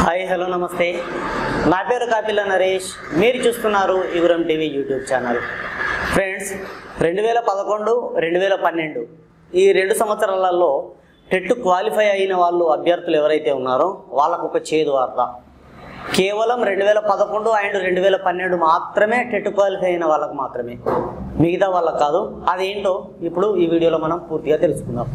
hi hello నమస్తే నా పేరు కాపిల్ల నరేష్ మీరు చూస్తున్నారు ఇగురం టీవీ యూట్యూబ్ ఛానల్ ఫ్రెండ్స్ రెండు వేల పదకొండు రెండు వేల పన్నెండు ఈ రెండు సంవత్సరాలలో టెట్ క్వాలిఫై అయిన వాళ్ళు అభ్యర్థులు ఎవరైతే ఉన్నారో వాళ్ళకు ఒక చేదు వార్త కేవలం రెండు వేల పదకొండు అండ్ రెండు వేల పన్నెండు మాత్రమే టెట్ క్వాలిఫై అయిన వాళ్ళకు మాత్రమే మిగతా వాళ్ళకు కాదు అదేంటో ఇప్పుడు ఈ వీడియోలో మనం పూర్తిగా తెలుసుకుందాం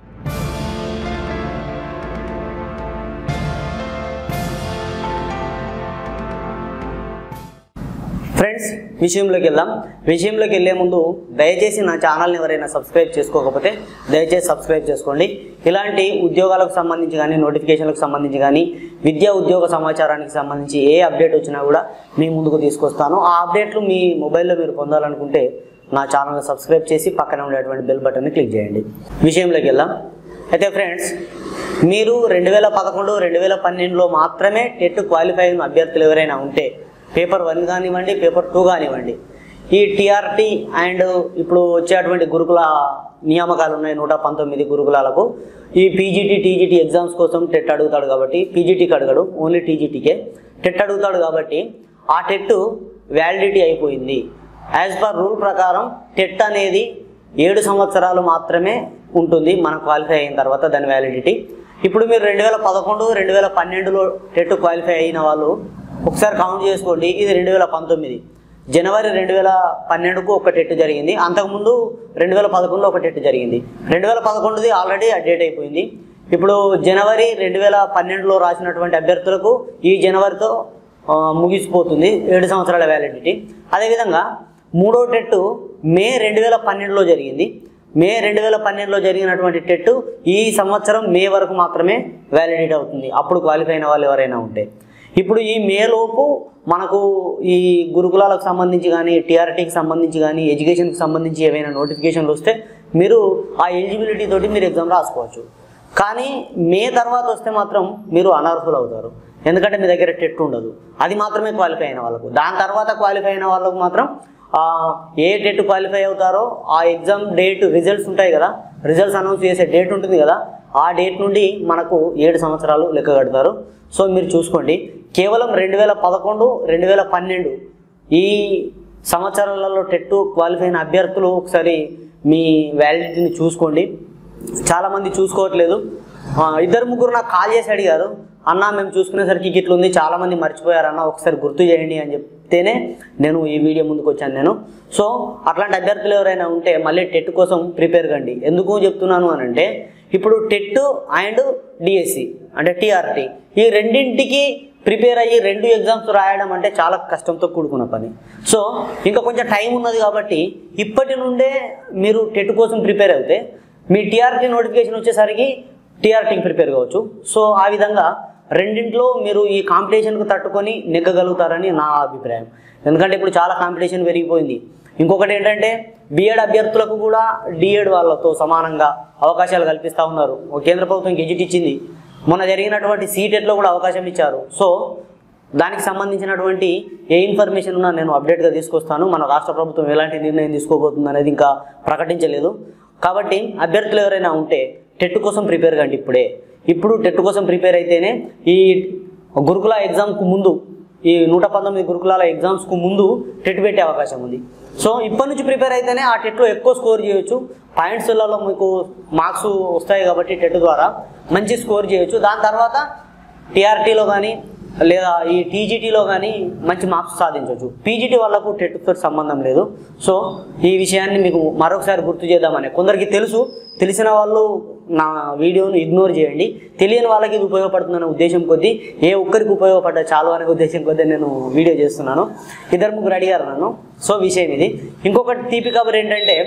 ఫ్రెండ్స్ విషయంలోకి వెళ్దాం విషయంలోకి వెళ్ళే ముందు దయచేసి నా ఛానల్ని ఎవరైనా సబ్స్క్రైబ్ చేసుకోకపోతే దయచేసి సబ్స్క్రైబ్ చేసుకోండి ఇలాంటి ఉద్యోగాలకు సంబంధించి కానీ నోటిఫికేషన్లకు సంబంధించి కానీ విద్యా ఉద్యోగ సమాచారానికి సంబంధించి ఏ అప్డేట్ వచ్చినా కూడా మీ ముందుకు తీసుకొస్తాను ఆ అప్డేట్లు మీ మొబైల్లో మీరు పొందాలనుకుంటే నా ఛానల్ని సబ్స్క్రైబ్ చేసి పక్కన ఉండేటువంటి బెల్ బటన్ని క్లిక్ చేయండి విషయంలోకి వెళ్దాం అయితే ఫ్రెండ్స్ మీరు రెండు వేల పదకొండు రెండు వేల పన్నెండులో మాత్రమే టెట్ క్వాలిఫై అయిన అభ్యర్థులు ఎవరైనా ఉంటే పేపర్ వన్ కానివ్వండి పేపర్ టూ కానివ్వండి ఈ టీఆర్టీ అండ్ ఇప్పుడు వచ్చేటువంటి గురుకుల నియామకాలు ఉన్నాయి నూట పంతొమ్మిది గురుకులాలకు ఈ పీజీటీ టీజీటీ ఎగ్జామ్స్ కోసం టెట్ అడుగుతాడు కాబట్టి పీజీటీకి అడగడు ఓన్లీ టీజీటీకే టెట్ అడుగుతాడు కాబట్టి ఆ టెట్ వ్యాలిడిటీ అయిపోయింది యాజ్ పర్ రూల్ ప్రకారం టెట్ అనేది ఏడు సంవత్సరాలు మాత్రమే ఉంటుంది మనం క్వాలిఫై అయిన తర్వాత దాని వ్యాలిడిటీ ఇప్పుడు మీరు రెండు వేల పదకొండు రెండు వేల పన్నెండులో టెట్ క్వాలిఫై అయిన వాళ్ళు ఒకసారి కౌంట్ చేసుకోండి ఇది రెండు వేల పంతొమ్మిది జనవరి రెండు వేల పన్నెండుకు ఒక టెట్ జరిగింది అంతకుముందు రెండు వేల పదకొండులో ఒక టెట్ జరిగింది రెండు వేల పదకొండుది ఆల్రెడీ డేట్ అయిపోయింది ఇప్పుడు జనవరి రెండు వేల పన్నెండులో రాసినటువంటి అభ్యర్థులకు ఈ జనవరితో ఆ, ముగిసిపోతుంది ఏడు సంవత్సరాల వ్యాలిడిటీ అదేవిధంగా మూడో టెట్ మే రెండు వేల పన్నెండులో జరిగింది మే రెండు వేల పన్నెండులో జరిగినటువంటి టెట్ ఈ సంవత్సరం మే వరకు మాత్రమే వ్యాలిడిటీ అవుతుంది అప్పుడు క్వాలిఫై అయిన వాళ్ళు ఎవరైనా ఉంటే ఇప్పుడు ఈ మే లోపు మనకు ఈ గురుకులాలకు సంబంధించి కానీ టీఆర్టీకి సంబంధించి కానీ ఎడ్యుకేషన్కి సంబంధించి ఏవైనా నోటిఫికేషన్లు వస్తే మీరు ఆ ఎలిజిబిలిటీ తోటి మీరు ఎగ్జామ్ రాసుకోవచ్చు కానీ మే తర్వాత వస్తే మాత్రం మీరు అనర్హులు అవుతారు ఎందుకంటే మీ దగ్గర టెట్ ఉండదు అది మాత్రమే క్వాలిఫై అయిన వాళ్ళకు దాని తర్వాత క్వాలిఫై అయిన వాళ్ళకు మాత్రం ఆ, ఏ డేట్ క్వాలిఫై అవుతారో ఆ ఎగ్జామ్ డేట్ రిజల్ట్స్ ఉంటాయి కదా రిజల్ట్స్ అనౌన్స్ చేసే డేట్ ఉంటుంది కదా ఆ డేట్ నుండి మనకు ఏడు సంవత్సరాలు లెక్క కడతారు సో మీరు చూసుకోండి కేవలం రెండు వేల పదకొండు రెండు వేల పన్నెండు ఈ సంవత్సరాలలో టెట్ క్వాలిఫై అయిన అభ్యర్థులు ఒకసారి మీ వ్యాలిడిటీని చూసుకోండి చాలామంది చూసుకోవట్లేదు ఆ, ఇద్దరు ముగ్గురు నాకు కాల్ చేసి అడిగారు అన్న మేము చూసుకునేసరికి ఇట్లా ఉంది చాలామంది మర్చిపోయారు అన్న ఒకసారి గుర్తు చేయండి అని చెప్తేనే నేను ఈ వీడియో ముందుకు వచ్చాను నేను సో అట్లాంటి అభ్యర్థులు ఎవరైనా ఉంటే మళ్ళీ టెట్ కోసం ప్రిపేర్ కండి ఎందుకు చెప్తున్నాను అని అంటే ఇప్పుడు టెట్ అండ్ డిఎస్సి అంటే టీఆర్టీ ఈ రెండింటికి ప్రిపేర్ అయ్యి రెండు ఎగ్జామ్స్ రాయడం అంటే చాలా కష్టంతో కూడుకున్న పని సో ఇంకా కొంచెం టైం ఉన్నది కాబట్టి ఇప్పటి నుండే మీరు టెట్ కోసం ప్రిపేర్ అవుతే మీ టీఆర్టీ నోటిఫికేషన్ వచ్చేసరికి టీఆర్టీకి ప్రిపేర్ కావచ్చు సో ఆ విధంగా రెండింటిలో మీరు ఈ కాంపిటీషన్కు తట్టుకొని నెగ్గగలుగుతారని నా అభిప్రాయం ఎందుకంటే ఇప్పుడు చాలా కాంపిటీషన్ పెరిగిపోయింది ఇంకొకటి ఏంటంటే బిఎడ్ అభ్యర్థులకు కూడా డిఎడ్ వాళ్ళతో సమానంగా అవకాశాలు కల్పిస్తూ ఉన్నారు ఓ కేంద్ర ప్రభుత్వం గెజిట్ ఇచ్చింది మొన్న జరిగినటువంటి సీటెట్లో కూడా అవకాశం ఇచ్చారు సో దానికి సంబంధించినటువంటి ఏ ఇన్ఫర్మేషన్ ఉన్నా నేను అప్డేట్గా తీసుకొస్తాను మన రాష్ట్ర ప్రభుత్వం ఎలాంటి నిర్ణయం తీసుకోబోతుంది అనేది ఇంకా ప్రకటించలేదు కాబట్టి అభ్యర్థులు ఎవరైనా ఉంటే టెట్ కోసం ప్రిపేర్ కండి ఇప్పుడే ఇప్పుడు టెట్ కోసం ప్రిపేర్ అయితేనే ఈ గురుకుల ఎగ్జామ్కు ముందు ఈ నూట పంతొమ్మిది గురుకులాల ఎగ్జామ్స్కు ముందు టెట్ పెట్టే అవకాశం ఉంది సో ఇప్పటి నుంచి ప్రిపేర్ అయితేనే ఆ టెట్లో ఎక్కువ స్కోర్ చేయొచ్చు పాయింట్స్లలో మీకు మార్క్స్ వస్తాయి కాబట్టి టెట్ ద్వారా మంచి స్కోర్ చేయొచ్చు దాని తర్వాత టీఆర్టీలో కానీ లేదా ఈ టీజీటీలో కానీ మంచి మార్క్స్ సాధించవచ్చు పీజీటీ వాళ్ళకు టెట్తో సంబంధం లేదు సో ఈ విషయాన్ని మీకు మరొకసారి గుర్తు చేద్దామని కొందరికి తెలుసు తెలిసిన వాళ్ళు నా వీడియోను ఇగ్నోర్ చేయండి తెలియని వాళ్ళకి ఇది ఉపయోగపడుతుందనే ఉద్దేశం కొద్దీ ఏ ఒక్కరికి ఉపయోగపడ్డా చాలు అనే ఉద్దేశం కొద్దీ నేను వీడియో చేస్తున్నాను ఇద్దరు ముగ్గురు అడిగారు నన్ను సో విషయం ఇది ఇంకొకటి తీపి కబర్ ఏంటంటే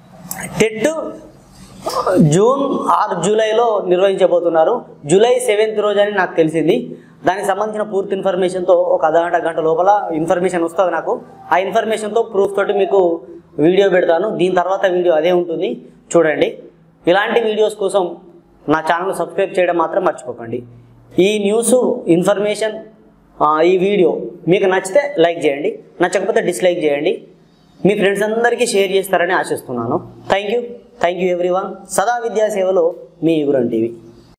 టెట్ జూన్ ఆరు జూలైలో నిర్వహించబోతున్నారు జూలై సెవెంత్ రోజు అని నాకు తెలిసింది దానికి సంబంధించిన పూర్తి ఇన్ఫర్మేషన్తో ఒక అర్ధగంట గంట లోపల ఇన్ఫర్మేషన్ వస్తుంది నాకు ఆ ఇన్ఫర్మేషన్తో ప్రూఫ్ తోటి మీకు వీడియో పెడతాను దీని తర్వాత వీడియో అదే ఉంటుంది చూడండి ఇలాంటి వీడియోస్ కోసం నా ఛానల్ సబ్స్క్రైబ్ చేయడం మాత్రం మర్చిపోకండి ఈ న్యూస్ ఇన్ఫర్మేషన్ ఆ, ఈ వీడియో మీకు నచ్చితే లైక్ చేయండి నచ్చకపోతే డిస్లైక్ చేయండి మీ ఫ్రెండ్స్ అందరికీ షేర్ చేస్తారని ఆశిస్తున్నాను thank you thank you everyone సదా విద్యా సేవలో మీ యుగురం టీవీ